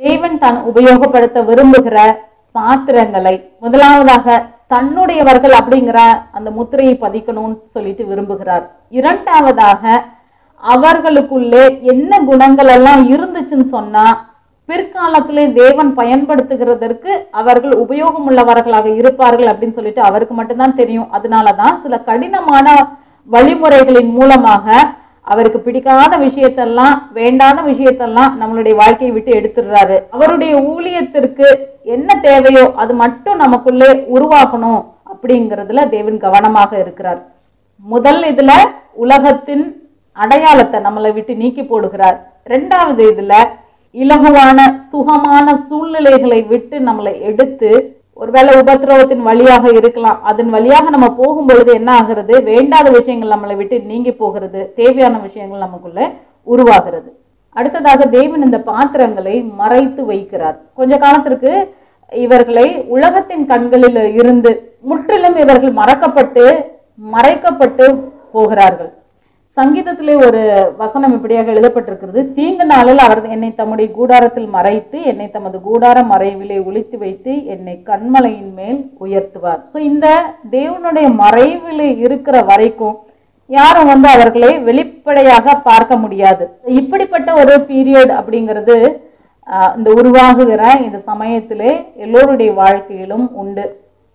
தேவன் தான் உபயோகப்படுத்த விரும்புகிற பாத்திரங்களை முதலாவதாக தன்னுடையவர்கள் அப்படிங்கிற அந்த முத்திரையை பதிக்கணும்னு சொல்லிட்டு விரும்புகிறார் இரண்டாவதாக அவர்களுக்குள்ளே என்ன குணங்கள் எல்லாம் இருந்துச்சுன்னு சொன்னா பிற்காலத்திலே தேவன் பயன்படுத்துகிறதற்கு அவர்கள் உபயோகம் உள்ளவர்களாக இருப்பார்கள் அப்படின்னு சொல்லிட்டு அவருக்கு மட்டும்தான் தெரியும் அதனாலதான் சில கடினமான வழிமுறைகளின் மூலமாக அவருக்கு பிடிக்காத விஷயத்தெல்லாம் வேண்டாத விஷயத்தெல்லாம் நம்மளுடைய வாழ்க்கையை விட்டு எடுத்துடுறாரு அவருடைய ஊழியத்திற்கு என்ன தேவையோ அது மட்டும் நமக்குள்ளே உருவாக்கணும் அப்படிங்கிறதுல தேவன் கவனமாக இருக்கிறார் முதல் இதுல உலகத்தின் அடையாளத்தை நம்மளை விட்டு நீக்கி போடுகிறார் ரெண்டாவது இதுல இலகுவான சுகமான சூழ்நிலைகளை விட்டு நம்மளை எடுத்து ஒருவேளை உபத்திரவத்தின் வழியாக இருக்கலாம் அதன் வழியாக நம்ம போகும் பொழுது என்ன ஆகிறது வேண்டாத விஷயங்கள் நம்மளை விட்டு நீங்கி போகிறது தேவையான விஷயங்கள் நமக்குள்ள உருவாகிறது அடுத்ததாக தேவன் இந்த பாத்திரங்களை மறைத்து வைக்கிறார் கொஞ்ச காலத்திற்கு இவர்களை உலகத்தின் கண்களில் இருந்து முற்றிலும் இவர்கள் மறக்கப்பட்டு மறைக்கப்பட்டு போகிறார்கள் சங்கீதத்திலே ஒரு வசனம் இப்படியாக எழுதப்பட்டிருக்கிறது தீங்கு நாளில் அவர் என்னை தம்முடைய கூடாரத்தில் மறைத்து என்னை தமது கூடார மறைவிலே ஒளித்து வைத்து என்னை கண்மலையின் மேல் உயர்த்துவார் ஸோ இந்த தேவனுடைய மறைவிலே இருக்கிற வரைக்கும் யாரும் வந்து அவர்களை வெளிப்படையாக பார்க்க முடியாது இப்படிப்பட்ட ஒரு பீரியட் அப்படிங்கிறது ஆஹ், இந்த உருவாகுகிற இந்த சமயத்திலே எல்லோருடைய வாழ்க்கையிலும் உண்டு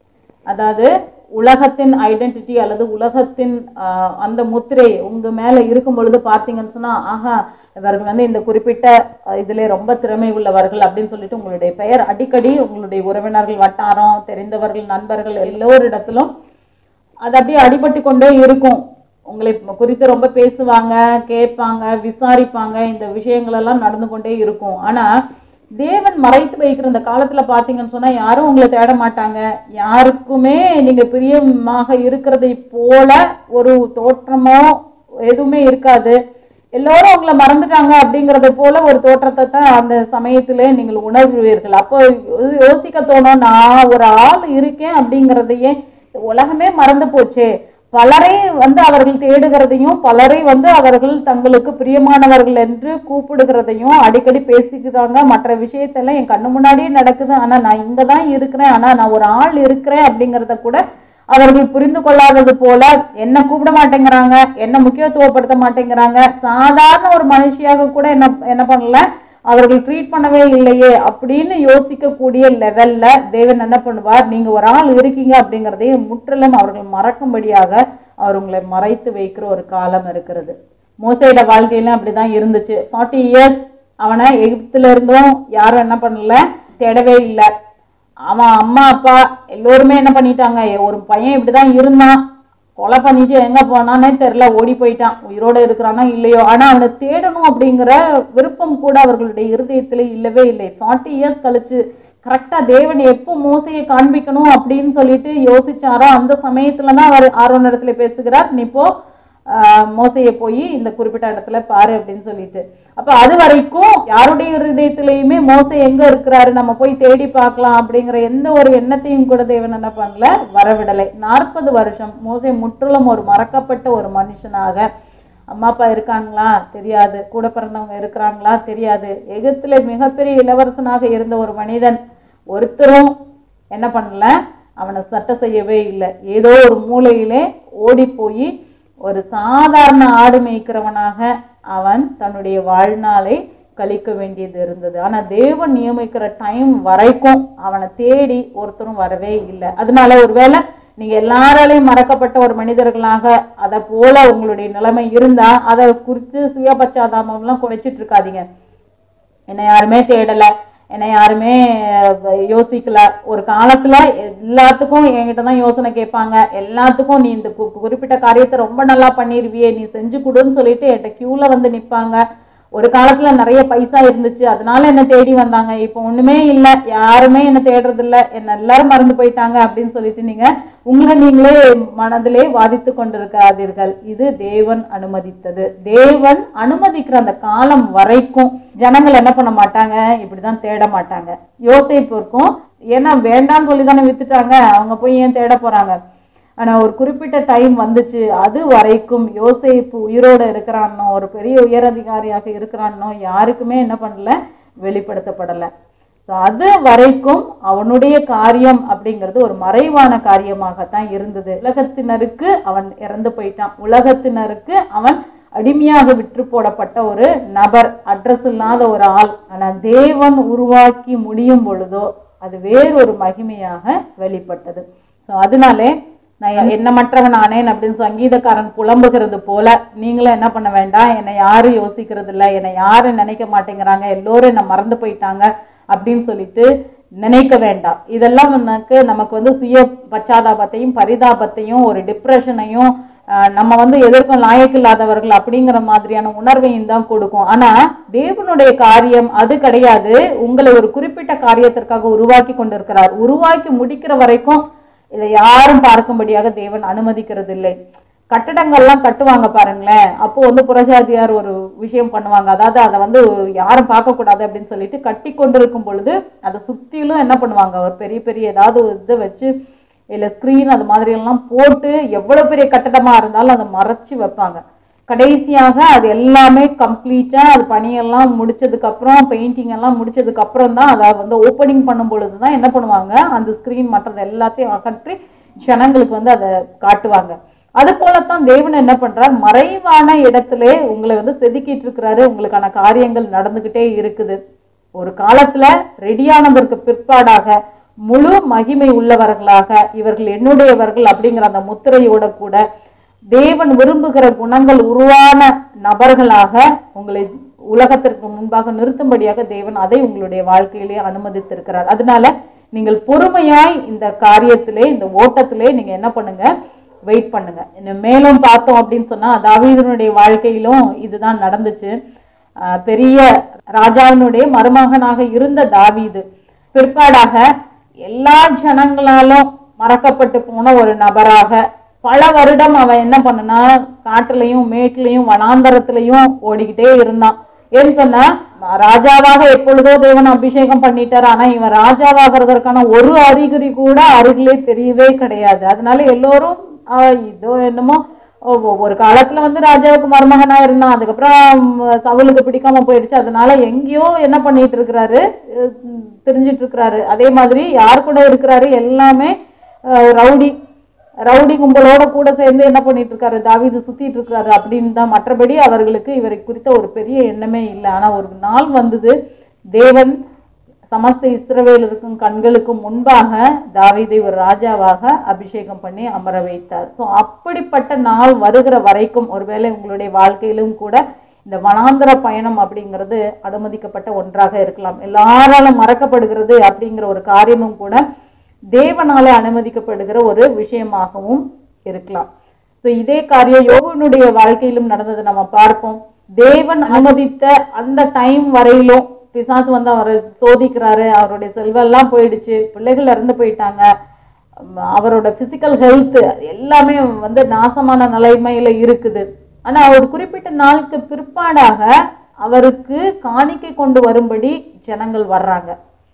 அதாவது உலகத்தின் ஐடென்டிட்டி அல்லது உலகத்தின் ஆஹ், அந்த முத்திரை உங்க மேல இருக்கும் பொழுது பார்த்தீங்கன்னு சொன்னா ஆஹா இவர்கள் வந்து இந்த குறிப்பிட்ட அஹ், இதிலே ரொம்ப திறமை உள்ளவர்கள் அப்படின்னு சொல்லிட்டு உங்களுடைய பெயர் அடிக்கடி உங்களுடைய உறவினர்கள் வட்டாரம் தெரிந்தவர்கள் நண்பர்கள் எல்லோரிடத்திலும் அது அப்படியே அடிபட்டு கொண்டே இருக்கும் உங்களை குறித்து ரொம்ப பேசுவாங்க கேட்பாங்க விசாரிப்பாங்க இந்த விஷயங்கள் எல்லாம் நடந்து கொண்டே இருக்கும் ஆனா தேவன் மறைத்து வைக்கிற இந்த காலத்துல பாத்தீங்கன்னு சொன்னா யாரும் உங்களை தேட மாட்டாங்க யாருக்குமே நீங்க பிரியமாக இருக்கிறதை போல ஒரு தோற்றமோ எதுவுமே இருக்காது எல்லோரும் உங்களை மறந்துட்டாங்க அப்படிங்கறத போல ஒரு தோற்றத்தை தான் அந்த சமயத்திலே நீங்கள் உணர்வீர்கள் அப்போ யோ- யோசிக்க தோணும் நான் ஒரு ஆள் இருக்கேன் அப்படிங்கிறதையே உலகமே மறந்து போச்சே பலரை வந்து அவர்கள் தேடுகிறதையும் பலரை வந்து அவர்கள் தங்களுக்கு பிரியமானவர்கள் என்று கூப்பிடுகிறதையும் அடிக்கடி பேசிக்கிறாங்க மற்ற விஷயத்தெல்லாம் என் கண்ணு முன்னாடியே நடக்குது ஆனா நான் இங்க தான் இருக்கிறேன் ஆனா நான் ஒரு ஆள் இருக்கிறேன் அப்படிங்கிறத கூட அவர்கள் புரிந்து கொள்ளாதது போல என்ன கூப்பிட மாட்டேங்கிறாங்க என்ன முக்கியத்துவப்படுத்த மாட்டேங்கிறாங்க சாதாரண ஒரு மனுஷியாக கூட என்ன என்ன பண்ணல அவர்கள் ட்ரீட் பண்ணவே இல்லையே அப்படின்னு யோசிக்கக்கூடிய லெவல்ல தேவன் என்ன பண்ணுவார் நீங்க ஒரு ஆள் இருக்கீங்க அப்படிங்கிறதை முற்றிலும் அவர்கள் மறக்கும்படியாக அவர் உங்களை மறைத்து வைக்கிற ஒரு காலம் இருக்கிறது மோசையோட வாழ்க்கையிலும் அப்படிதான் இருந்துச்சு ஃபார்ட்டி இயர்ஸ் அவனை எகிப்துல இருந்தும் யாரும் என்ன பண்ணல தேடவே இல்லை அவன் அம்மா அப்பா எல்லோருமே என்ன பண்ணிட்டாங்க ஒரு பையன் இப்படிதான் இருந்தான் கொலை பண்ணிட்டு எங்க போனானே தெரியல ஓடி போயிட்டான் உயிரோட இருக்கிறானா இல்லையோ ஆனா அவனை தேடணும் அப்படிங்கிற விருப்பம் கூட அவர்களுடைய இருதயத்துல இல்லவே இல்லை ஃபார்ட்டி இயர்ஸ் கழிச்சு கரெக்டா தேவன் எப்போ மோசையை காண்பிக்கணும் அப்படின்னு சொல்லிட்டு யோசிச்சாரோ அந்த சமயத்துல தான் அவர் ஆரோன் இடத்துல பேசுகிறார் நீ போ ஆஹ் மோசையை போய் இந்த குறிப்பிட்ட இடத்துல பாரு அப்படின்னு சொல்லிட்டு அப்ப அது வரைக்கும் யாருடைய இருதயத்திலையுமே மோசை எங்க இருக்கிறாரு நம்ம போய் தேடி பார்க்கலாம் அப்படிங்கிற எந்த ஒரு எண்ணத்தையும் கூட தேவன் என்ன பண்ணல வரவிடலை நாற்பது வருஷம் மோசை முற்றிலும் ஒரு மறக்கப்பட்ட ஒரு மனுஷனாக அம்மா அப்பா இருக்காங்களா தெரியாது கூட பிறந்தவங்க இருக்கிறாங்களா தெரியாது எகிப்துல மிகப்பெரிய இளவரசனாக இருந்த ஒரு மனிதன் ஒருத்தரும் என்ன பண்ணல அவனை சட்டை செய்யவே இல்லை ஏதோ ஒரு மூலையிலே ஓடி போய் ஒரு சாதாரண ஆடு மேய்க்கிறவனாக அவன் தன்னுடைய வாழ்நாளை கழிக்க வேண்டியது இருந்தது ஆனா தேவன் நியமிக்கிற டைம் வரைக்கும் அவனை தேடி ஒருத்தரும் வரவே இல்லை அதனால ஒருவேளை நீங்க எல்லாராலையும் மறக்கப்பட்ட ஒரு மனிதர்களாக அதை போல உங்களுடைய நிலைமை இருந்தா அதை குறித்து சுயபச்சாதாபம்லாம் வச்சிட்டு இருக்காதீங்க என்னை யாருமே தேடல என்னை யாருமே அஹ், யோசிக்கல ஒரு காலத்துல எல்லாத்துக்கும் என்கிட்ட தான் யோசனை கேட்பாங்க எல்லாத்துக்கும் நீ இந்த கு- குறிப்பிட்ட காரியத்தை ரொம்ப நல்லா பண்ணிருவியே நீ செஞ்சு கொடுன்னு சொல்லிட்டு என்கிட்ட கியூல வந்து நிப்பாங்க ஒரு காலத்துல நிறைய பைசா இருந்துச்சு அதனால என்ன தேடி வந்தாங்க இப்போ ஒண்ணுமே இல்லை யாருமே என்ன தேடுறது இல்ல என்ன எல்லாரும் மறந்து போயிட்டாங்க அப்படின்னு சொல்லிட்டு நீங்க உங்களை நீங்களே மனதிலே வாதித்து கொண்டிருக்காதீர்கள் இது தேவன் அனுமதித்தது தேவன் அனுமதிக்கிற அந்த காலம் வரைக்கும் ஜனங்கள் என்ன பண்ண மாட்டாங்க இப்படிதான் தேட மாட்டாங்க யோசிப்பு ஏன்னா வேண்டாம்னு சொல்லி தானே வித்துட்டாங்க அவங்க போய் ஏன் தேட போறாங்க ஆனா ஒரு குறிப்பிட்ட டைம் வந்துச்சு அது வரைக்கும் யோசேப்பு உயிரோட இருக்கிறானோ ஒரு பெரிய உயரதிகாரியாக இருக்கிறானோ யாருக்குமே என்ன பண்ணல வெளிப்படுத்தப்படலை ஸோ அது வரைக்கும் அவனுடைய காரியம் அப்படிங்கிறது ஒரு மறைவான காரியமாகத்தான் இருந்தது உலகத்தினருக்கு அவன் இறந்து போயிட்டான் உலகத்தினருக்கு அவன் அடிமையாக விற்று போடப்பட்ட ஒரு நபர் அட்ரஸ் இல்லாத ஒரு ஆள் ஆனா தேவன் உருவாக்கி முடியும் பொழுதோ அது வேறொரு மகிமையாக வெளிப்பட்டது ஸோ அதனாலே நான் எண்ணமற்றவன் ஆனேன் அப்படின்னு சங்கீதக்காரன் புலம்புகிறது போல நீங்களும் என்ன பண்ண வேண்டாம் என்னை யாரும் யோசிக்கிறது இல்லை என்னை யாரும் நினைக்க மாட்டேங்கிறாங்க எல்லோரும் என்னை மறந்து போயிட்டாங்க அப்படின்னு சொல்லிட்டு நினைக்க வேண்டாம் இதெல்லாம் வந்து நமக்கு வந்து சுய பச்சாதாபத்தையும் பரிதாபத்தையும் ஒரு டிப்ரெஷனையும் ஆஹ் நம்ம வந்து எதற்கும் லாயக்கில்லாதவர்கள் அப்படிங்கிற மாதிரியான உணர்வையும் தான் கொடுக்கும் ஆனா தேவனுடைய காரியம் அது கிடையாது உங்களை ஒரு குறிப்பிட்ட காரியத்திற்காக உருவாக்கி கொண்டிருக்கிறார் உருவாக்கி முடிக்கிற வரைக்கும் இதை யாரும் பார்க்கும்படியாக தேவன் அனுமதிக்கிறது இல்லை கட்டடங்கள்லாம் கட்டுவாங்க பாருங்களேன் அப்போ வந்து புறஜாதியார் ஒரு விஷயம் பண்ணுவாங்க அதாவது அதை வந்து யாரும் பார்க்கக்கூடாது அப்படின்னு சொல்லிட்டு கட்டி கொண்டிருக்கும் பொழுது அதை சுற்றிலும் என்ன பண்ணுவாங்க ஒரு பெரிய பெரிய ஏதாவது ஒரு இதை வச்சு இல்லை ஸ்க்ரீன் அது மாதிரி எல்லாம் போட்டு எவ்வளோ பெரிய கட்டடமாக இருந்தாலும் அதை மறைச்சு வைப்பாங்க கடைசியாக அது எல்லாமே கம்ப்ளீட்டாக அது பணியெல்லாம் முடிச்சதுக்கப்புறம் பெயிண்டிங் எல்லாம் முடிச்சதுக்கப்புறம் தான் அதை வந்து ஓப்பனிங் பண்ணும் பொழுது தான் என்ன பண்ணுவாங்க அந்த ஸ்க்ரீன் மற்றது எல்லாத்தையும் அகற்றி ஜனங்களுக்கு வந்து அதை காட்டுவாங்க அது போலத்தான் தேவன் என்ன பண்றார் மறைவான இடத்திலே உங்களை வந்து செதுக்கிட்டு இருக்கிறாரு உங்களுக்கான காரியங்கள் நடந்துகிட்டே இருக்குது ஒரு காலத்துல ரெடியானதற்கு பிற்பாடாக முழு மகிமை உள்ளவர்களாக இவர்கள் என்னுடையவர்கள் அப்படிங்கிற அந்த முத்திரையோட கூட தேவன் விரும்புகிற குணங்கள் உருவான நபர்களாக உங்களை உலகத்திற்கு முன்பாக நிறுத்தும்படியாக தேவன் அதை உங்களுடைய வாழ்க்கையிலே அனுமதித்திருக்கிறார் அதனால நீங்கள் பொறுமையாய் இந்த காரியத்திலே இந்த ஓட்டத்திலே நீங்க என்ன பண்ணுங்க வெயிட் பண்ணுங்க இன்னும் மேலும் பார்த்தோம் அப்படின்னு சொன்னா தாவீதனுடைய வாழ்க்கையிலும் இதுதான் நடந்துச்சு ஆஹ் பெரிய ராஜாவினுடைய மருமகனாக இருந்த தாவீது பிற்பாடாக எல்லா ஜனங்களாலும் மறக்கப்பட்டு போன ஒரு நபராக பல வருடம் அவன் என்ன பண்ணனா காட்டுலயும் மேட்லயும் வனாந்தரத்திலையும் ஓடிக்கிட்டே இருந்தான் ஏன்னு சொன்னா ராஜாவாக எப்பொழுதோ தேவன் அபிஷேகம் பண்ணிட்டார் ஆனா இவன் ராஜாவாகிறதற்கான ஒரு அறிகுறி கூட அருகிலே தெரியவே கிடையாது அதனால எல்லோரும் ஆஹ் இதோ என்னமோ ஒ- ஒரு காலத்துல வந்து ராஜாவுக்கு மருமகனா இருந்தான் அதுக்கப்புறம் ம், சவுலுக்கு பிடிக்காம போயிடுச்சு அதனால எங்கேயோ என்ன பண்ணிட்டு இருக்கிறாரு அஹ் திரிஞ்சிட்டு இருக்கிறாரு அதே மாதிரி யார் கூட இருக்கிறாரு எல்லாமே அஹ், ரவுடி ரவுடி கும்பலோட கூட சேர்ந்து என்ன பண்ணிட்டு இருக்காரு தாவீது சுத்திட்டு இருக்காரு அப்படின்னு தான் மற்றபடி அவர்களுக்கு இவரை குறித்த ஒரு பெரிய எண்ணமே இல்லை ஆனா ஒரு நாள் வந்தது தேவன் சமஸ்த இஸ்ரவேலருக்கும் கண்களுக்கும் முன்பாக தாவீதை ஒரு ராஜாவாக அபிஷேகம் பண்ணி அமர வைத்தார் ஸோ அப்படிப்பட்ட நாள் வருகிற வரைக்கும் ஒருவேளை உங்களுடைய வாழ்க்கையிலும் கூட இந்த வனாந்தர பயணம் அப்படிங்கிறது அனுமதிக்கப்பட்ட ஒன்றாக இருக்கலாம் எல்லாராலும் மறக்கப்படுகிறது அப்படிங்கிற ஒரு காரியமும் கூட தேவனால அனுமதிக்கப்படுகிற ஒரு விஷயமாகவும் இருக்கலாம் ஸோ இதே காரியம் யோகனுடைய வாழ்க்கையிலும் நடந்ததை நம்ம பார்ப்போம் தேவன் அனுமதித்த அந்த டைம் வரையிலும் பிசாசு வந்து அவரை சோதிக்கிறாரு அவருடைய செல்வெல்லாம் போயிடுச்சு பிள்ளைகள் இறந்து போயிட்டாங்க உம், அவரோட பிசிக்கல் ஹெல்த் எல்லாமே வந்து நாசமான நிலைமையில இருக்குது ஆனா ஒரு குறிப்பிட்ட நாளுக்கு பிற்பாடாக அவருக்கு காணிக்கை கொண்டு வரும்படி ஜனங்கள் வர்றாங்க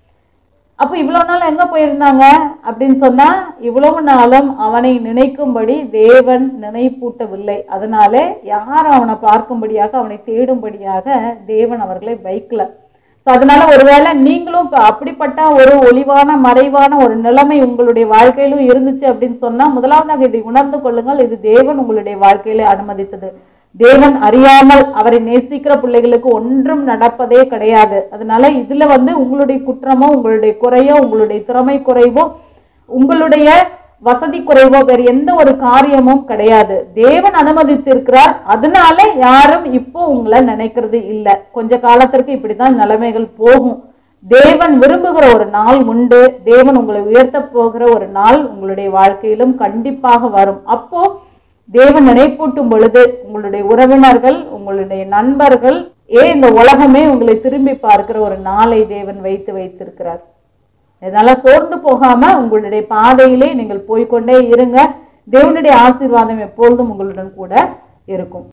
அப்போ இவ்வளவு நாள் எங்க போயிருந்தாங்க அப்படின்னு சொன்னா இவ்வளவு நாளும் அவனை நினைக்கும்படி தேவன் நினைப்பூட்டவில்லை அதனால யார் அவனை பார்க்கும்படியாக அவனை தேடும்படியாக தேவன் அவர்களை வைக்கல ஸோ அதனால ஒருவேளை நீங்களும் இப்போ அப்படிப்பட்ட ஒரு ஒளிவான மறைவான ஒரு நிலைமை உங்களுடைய வாழ்க்கையிலும் இருந்துச்சு அப்படின்னு சொன்னா முதலாவதாக இதை உணர்ந்து கொள்ளுங்கள் இது தேவன் உங்களுடைய வாழ்க்கையில அனுமதித்தது தேவன் அறியாமல் அவரை நேசிக்கிற பிள்ளைகளுக்கு ஒன்றும் நடப்பதே கிடையாது அதனால இதுல வந்து உங்களுடைய குற்றமோ உங்களுடைய குறையோ உங்களுடைய திறமை குறைவோ உங்களுடைய வசதி குறைவோ வேறு எந்த ஒரு காரியமும் கிடையாது தேவன் அனுமதித்திருக்கிறார் அதனால யாரும் இப்போ உங்களை நினைக்கிறது இல்லை கொஞ்ச காலத்திற்கு இப்படிதான் நிலைமைகள் போகும் தேவன் விரும்புகிற ஒரு நாள் உண்டு தேவன் உங்களை உயர்த்த போகிற ஒரு நாள் உங்களுடைய வாழ்க்கையிலும் கண்டிப்பாக வரும் அப்போ தேவன் நினைப்பூட்டும் பொழுது உங்களுடைய உறவினர்கள் உங்களுடைய நண்பர்கள் ஏன் இந்த உலகமே உங்களை திரும்பி பார்க்கிற ஒரு நாளை தேவன் வைத்து வைத்திருக்கிறார் இதனால சோர்ந்து போகாம உங்களுடைய பாதையிலே நீங்கள் போய்க்கொண்டே இருங்க தேவனுடைய ஆசீர்வாதம் எப்பொழுதும் உங்களுடன் கூட இருக்கும்